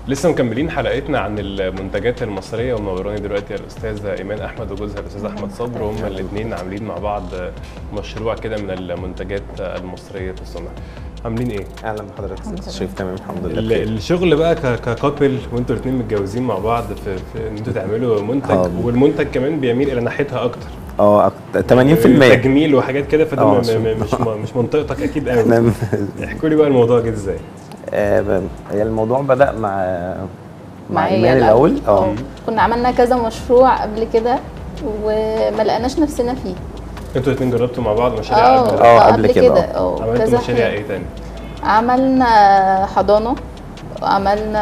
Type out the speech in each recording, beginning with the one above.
لسه مكملين حلقتنا عن المنتجات المصريه ومنوراني دلوقتي الاستاذه ايمان احمد وجوزها الاستاذ احمد صبر وهم الاثنين عاملين مع بعض مشروع كده من المنتجات المصريه في الصنع عاملين ايه؟ اهلا بحضرتك الحمد لله. شايف تمام الحمد ال- لله بخير. الشغل بقى ك- ككابل وانتوا الاثنين متجوزين مع بعض في, في ان انتوا تعملوا منتج آه. والمنتج كمان بيميل الى ناحيتها اكتر اه أك- 80% تجميل وحاجات كده فده آه، م- شو- م- مش م- مش منطقتك اكيد قوي احنا احكوا لي بقى الموضوع جه ازاي؟ آه، ب- هي الموضوع بدأ مع مع معايا ايمان الاول اه كنا عملنا كذا مشروع قبل كده وما لقيناش نفسنا فيه انتوا الاثنين جربتوا مع بعض مشاريع اه قبل آه، آه، قبل قبل كده، كده آه. اه عملتوا كذا مشاريع حاجة. ايه تاني؟ عملنا حضانة وعملنا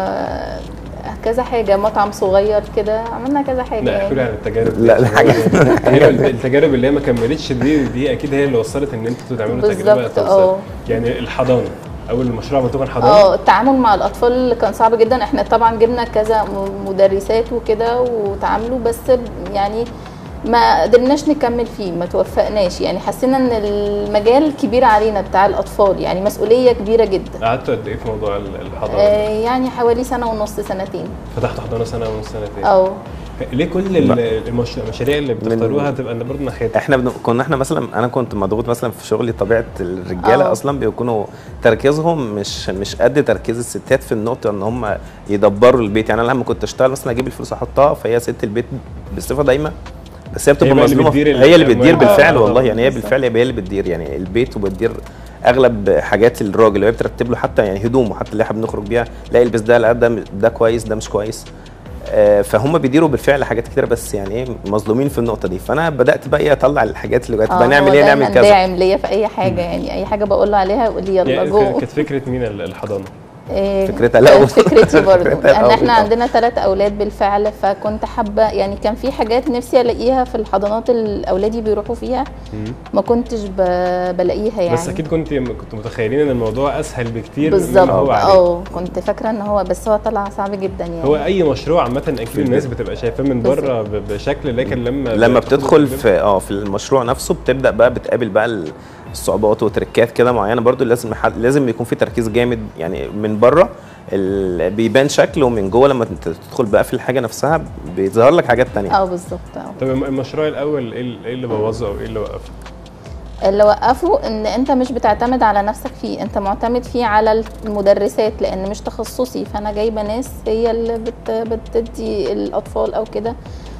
كذا حاجة مطعم صغير كده عملنا كذا حاجة لا احكوا لي يعني عن التجارب دي. لا، الحاجة- التجارب التجارب اللي هي ما كملتش دي دي اكيد هي اللي وصلت ان انتوا تعملوا تجربه بالظبط، توصل اه. يعني الحضانه اول مشروع عملتوه كان حضانه اه التعامل مع الاطفال كان صعب جدا احنا طبعا جبنا كذا م- مدرسات وكده وتعاملوا بس يعني ما قدرناش نكمل فيه ما توفقناش يعني حسينا ان المجال كبير علينا بتاع الاطفال يعني مسؤوليه كبيره جدا قعدتوا قد ايه في موضوع ال- الحضانه؟ آه يعني حوالي سنه ونص سنتين فتحتوا حضانه سنه ونص سنتين اه ليه كل ال- المش- المشاريع اللي بتختاروها تبقى برضه ناحيتها؟ احنا بن... كنا احنا مثلا انا كنت مضغوط مثلا في شغلي طبيعه الرجاله اه. اصلا بيكونوا تركيزهم مش مش قد تركيز الستات في النقطه ان هم يدبروا البيت يعني انا لما كنت اشتغل مثلا اجيب الفلوس احطها فهي ست البيت بصفه دايمه بس هي بتبقى بقى اللي مظلومه بتدير ال- هي اللي بتدير الأموال. بالفعل اه، والله اه، يعني هي بالظبط. بالفعل هي اللي بتدير يعني البيت وبتدير اغلب حاجات الراجل وهي بترتب له حتى يعني هدومه حتى اللي احنا بنخرج بيها لا البس ده لا ده ده كويس ده مش كويس آه، فهم بيديروا بالفعل حاجات كتير بس يعني ايه مظلومين في النقطه دي فانا بدات بقى ايه اطلع الحاجات اللي جت اه بقى نعمل هو ايه دايماً نعمل كذا داعم ليا في اي حاجه يعني اي حاجه بقول له عليها يقول لي يلا يعني جو كانت فكره مين ال- الحضانه؟ إيه، فكرتها الأول. فكرتي برضو فكرتها لان الأول، احنا اه. عندنا ثلاث اولاد بالفعل فكنت حابه يعني كان في حاجات نفسي الاقيها في الحضانات اللي اولادي بيروحوا فيها ما كنتش ب- بلاقيها يعني بس اكيد كنت كنت متخيلين ان الموضوع اسهل بكتير مما بالظبط هو عليه اه كنت فاكره ان هو بس هو طلع صعب جدا يعني هو اي مشروع عامه اكيد الناس بتبقى شايفاه من بره ب- بشكل لكن لما لما بتاخد بتدخل التجربة- في اه في المشروع نفسه بتبدا بقى بتقابل بقى ال- الصعوبات وتركات كده معينه برضو لازم ح- لازم يكون في تركيز جامد يعني من بره ال- بيبان شكل ومن جوه لما انت تدخل بقى في الحاجه نفسها بيظهر لك حاجات تانية اه بالظبط اه طب الم- المشروع الاول ايه ال- إيه اللي بوظه او ايه اللي وقفه؟ اللي وقفه ان انت مش بتعتمد على نفسك فيه انت معتمد فيه على المدرسات لان مش تخصصي فانا جايبه ناس هي اللي بت بتدي الاطفال او كده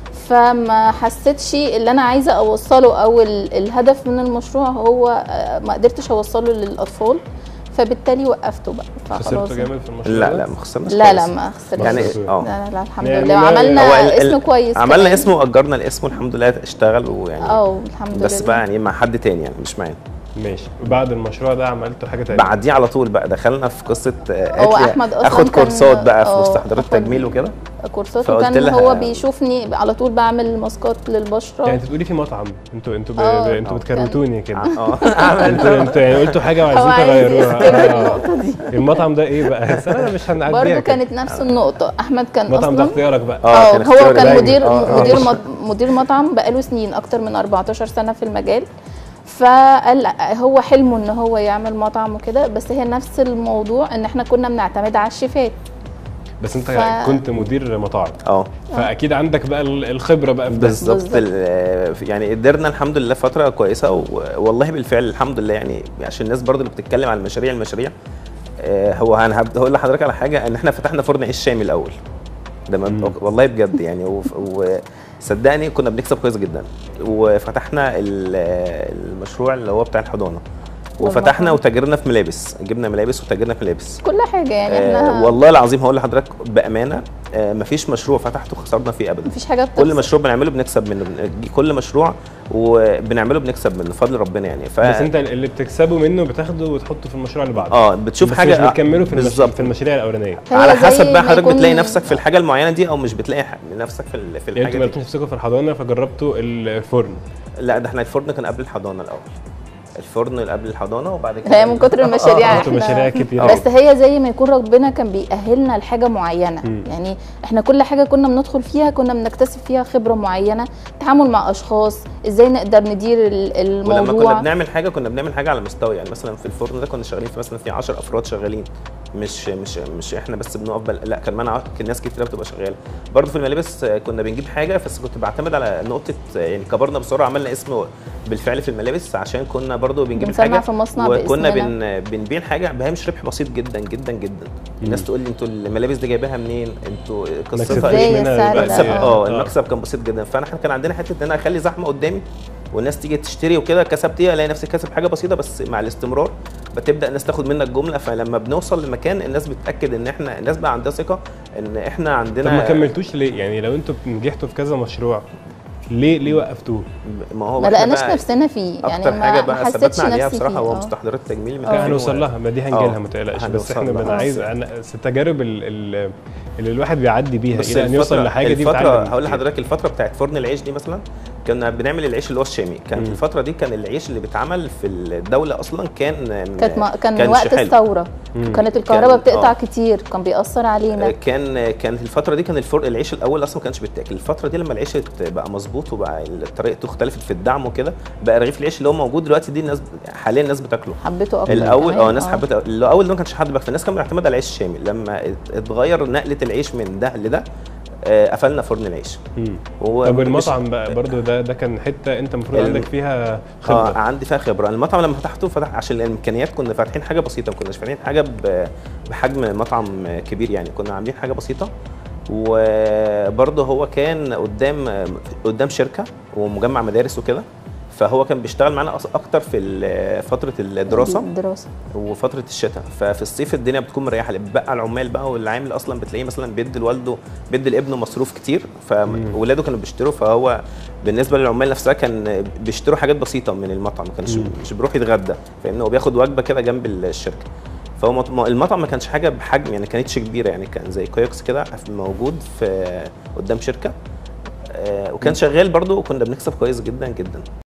فما حسيتش اللي انا عايزه اوصله او ال- الهدف من المشروع هو آه، ما قدرتش اوصله للاطفال فبالتالي وقفته بقى فخلاص خسرتوا جامد في المشروع لا ده؟ لا ما خسرناش لا لا خالص. ما خسرناش يعني خسرتوا. اه لا لا, لا الحمد يعني لله لا- وعملنا هو ال- ال- اسم كويس عملنا كمان. اسم واجرنا الاسم والحمد لله اشتغل ويعني اه الحمد بس لله بقى يعني مع حد تاني يعني مش معانا ماشي وبعد المشروع ده عملتوا حاجه تانية بعديه على طول بقى دخلنا في قصه آه، هو قالت لي أحمد أصلاً اخد كان- كورسات بقى في اه، مستحضرات أخد- تجميل وكده كورسات فقلت وكان لها- هو بيشوفني على طول بعمل ماسكات للبشره يعني انت بتقولي في مطعم انتوا انتوا ب... اه، ب... انتوا اه. بتكروتوني كده اه انتوا انتوا يعني قلتوا حاجه هو وعايزين عايز تغيروها يستغل آه. النقطة دي. المطعم ده ايه بقى؟ بس انا مش هنعديها برضه كده. كانت نفس النقطة أحمد كان المطعم ده أصلا اختيارك بقى اه، اه كان هو اختياري كان دايما. مدير اه، اه. مدير مط- مدير مطعم بقاله سنين أكتر من 14 سنة في المجال فقال هو حلمه ان هو يعمل مطعم وكده بس هي نفس الموضوع ان احنا كنا بنعتمد على الشيفات بس انت ف- كنت مدير مطاعم اه فاكيد عندك بقى ال- الخبره بقى في ده بالظبط بالظبط. ال- يعني قدرنا الحمد لله فتره كويسه و- والله بالفعل الحمد لله يعني عشان الناس برضو اللي بتتكلم على المشاريع المشاريع آه، هو انا هبدا هقول لحضرتك على حاجه ان احنا فتحنا فرن عيش شامي الاول ده مم. ما- والله بجد يعني وف- وصدقني كنا بنكسب كويس جدا وفتحنا ال- المشروع اللي هو بتاع الحضانه وفتحنا والمطعم. وتاجرنا في ملابس جبنا ملابس وتاجرنا في ملابس كل حاجة يعني آه احنا والله العظيم هقول لحضرتك بامانه آه مفيش مشروع فتحته خسرنا فيه ابدا مفيش حاجة كل بتخسر. مشروع بنعمله بنكسب منه بن- كل مشروع وبنعمله بنكسب منه فضل ربنا يعني ف بس انت اللي بتكسبه منه بتاخده وتحطه في المشروع اللي بعده اه بتشوف بس حاجه مش بتكمله في المش... بالظبط في المشاريع الاولانيه هي على زي حسب بقى ما حضرتك يكون- بتلاقي نفسك في الحاجه المعينه دي او مش بتلاقي ح- نفسك في ال- في يعني انتوا الحاجه ما دي لقيتوش نفسكم في الحضانه فجربتوا الفرن لا ده احنا الفرن كان قبل الحضانه الاول الفرن اللي قبل الحضانه وبعد كده هي من كتر المشاريع عملتوا احنا مشاريع كتير بس هي زي ما يكون ربنا كان بيأهلنا لحاجة معينة مم. يعني احنا كل حاجة كنا بندخل فيها كنا بنكتسب فيها خبرة معينة تعامل مع أشخاص ازاي نقدر ندير ال- ولما كنا الموضوع بنعمل حاجه كنا بنعمل حاجه على مستوى يعني مثلا في الفرن ده كنا شغالين في مثلا في 10 افراد شغالين مش مش مش احنا بس بنقف بل... لا كان معانا كان ناس كتير بتبقى شغاله برضه في الملابس آه، كنا بنجيب حاجه بس كنت بعتمد على نقطه آه، يعني كبرنا بسرعه عملنا اسم بالفعل في الملابس عشان كنا برضه بنجيب بنصنع الحاجه في مصنع وكنا باسمنا. بن بنبيع حاجه بهامش ربح بسيط جدا جدا جدا الناس تقول لي انتوا الملابس دي جايباها منين انتوا قصتها مكسب إزاي ايه منها السعر يبقى ده؟ المكسب زي- اه المكسب كان بسيط جدا فانا احنا كان عندنا حته ان انا اخلي زحمه قدامي والناس تيجي تشتري وكده كسبت ايه الاقي نفسي كسب حاجه بسيطه بس مع الاستمرار بتبدا الناس تاخد منك جمله فلما بنوصل لمكان الناس بتاكد ان احنا الناس بقى عندها ثقه ان احنا عندنا طب ما كملتوش ليه يعني لو انتوا نجحتوا في كذا مشروع ليه ليه وقفتوه ما هو ما إحنا لقناش بقى نفسنا فيه يعني اكتر ما حاجه ما بقى حسيتش ثبتنا عليها نفسي بصراحه فيه. هو آه. مستحضرات التجميل من آه. 2000 هنوصل و- لها ما دي آه. هنجيلها ما تقلقش بس هنوصل احنا لها. بن عايز أنا- التجارب ال- ال- اللي الواحد بيعدي بيها بس الى ان يوصل الفترة- لحاجه دي الفتره بيتعلم هقول كتير. لحضرتك الفتره بتاعت فرن العيش دي مثلا كنا بنعمل العيش اللي هو الشامي كانت مم. الفتره دي كان العيش اللي بيتعمل في الدوله اصلا كان كانت ما كان, كانش وقت حلو. الثوره مم. كانت الكهرباء كان- بتقطع آه. كتير كان بيأثر علينا كان كانت الفتره دي كان الفرن العيش الاول اصلا ما كانش بيتاكل الفتره دي لما العيش بقى مظبوط وبقى طريقته اختلفت في الدعم وكده بقى رغيف العيش اللي هو موجود دلوقتي دي الناس حاليا الناس بتاكله حبيته اكتر الاول كمان. اه الناس حبت الاول ده ما كانش حد بياكل فالناس كانت بتعتمد على العيش الشامي لما ات- اتغير نقله العيش من ده لده آه، قفلنا فرن العيش مم. هو طب مش- المطعم بقى برضو ده ده كان حته انت المفروض ال- عندك فيها اه خبره عندي فيها خبره المطعم لما فتحته فتح عشان الامكانيات كنا فاتحين حاجه بسيطه ما كناش فاتحين حاجه ب- بحجم مطعم كبير يعني كنا عاملين حاجه بسيطه وبرضه هو كان قدام قدام شركه ومجمع مدارس وكده فهو كان بيشتغل معانا أص- اكتر في ال- فتره الدراسه الدراسه وفتره الشتاء ففي الصيف الدنيا بتكون مريحه اللي بقى العمال بقى والعامل اصلا بتلاقيه مثلا بيدي لوالده بيدي لابنه مصروف كتير فولاده كانوا بيشتروا فهو بالنسبه للعمال نفسها كان بيشتروا حاجات بسيطه من المطعم ما كانش مم. مش بيروح يتغدى فاهمني هو بياخد وجبه كده جنب الشركه فهو مط- المطعم ما كانش حاجه بحجم يعني كانتش كبيره يعني كان زي كويكس كده موجود في قدام شركه آه، وكان شغال برضو وكنا بنكسب كويس جدا جدا